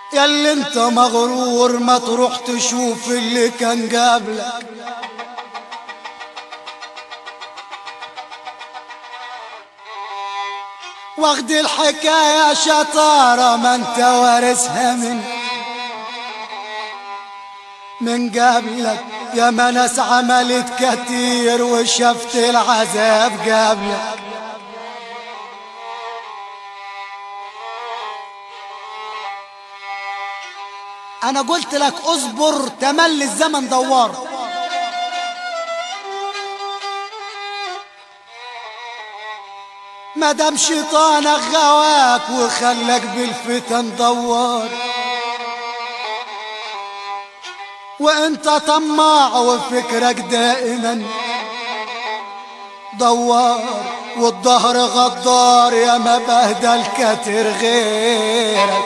ياللي انت مغرور ما تروح تشوف اللي كان قبلك واخد الحكاية شطارة ما انت وارثها من من قبلك يا ما ناس عملت كتير وشفت العذاب قبلك انا قلت لك اصبر تملي الزمن دوار مدام شيطانك غواك وخلك بالفتن دوار وانت طماع وفكرك دائما دوار والظهر غدار يا ما بهدل كتر غيرك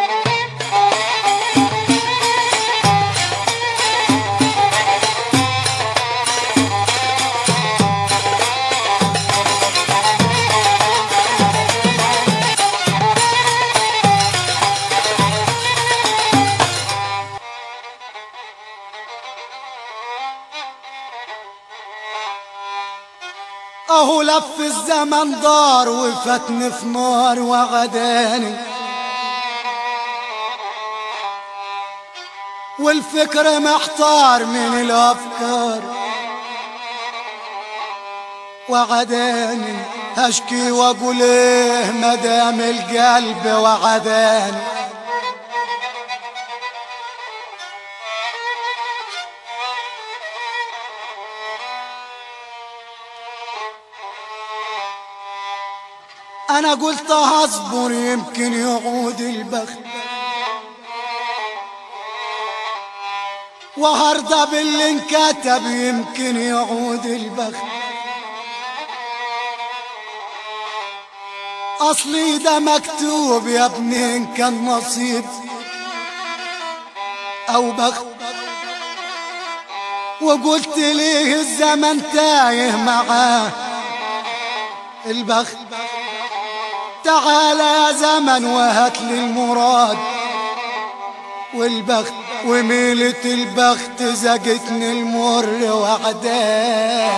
اهو لف الزمن دار وفتني في نار وغداني والفكر محتار من الافكار وعداني هشكي واقول ايه مدام القلب وعداني انا قلت هصبر يمكن يعود البخت وهرضى باللي انكتب يمكن يعود البخت اصلي ده مكتوب يا ابني ان كان نصيب او بخت وقلت ليه الزمن تايه معاه البخت تعال يا زمن وهات لي المراد والبخت وميلة البخت زقتني المر وعدان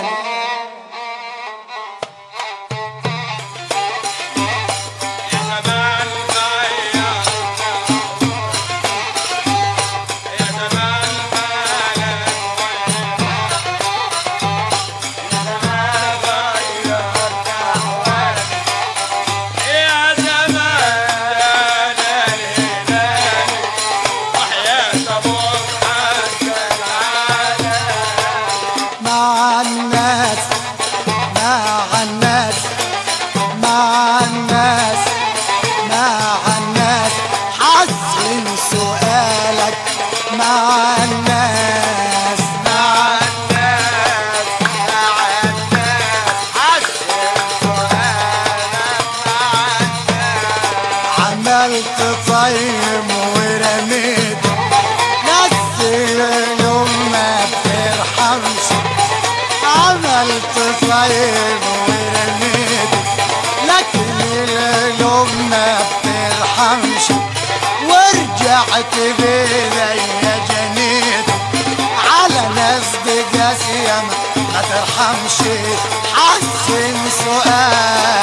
مع الناس مع الناس مع الناس مع الناس حسن سؤالك مع الناس مع الناس مع الناس حسن سؤالك مع الناس عملت طيب ورميت نسي يوم ما بترحمش عملت طيب ورميت لكن اليوم ما بترحمش ورجعت بيدي جنيت على ناس قاسية ما ترحمش حسن سؤال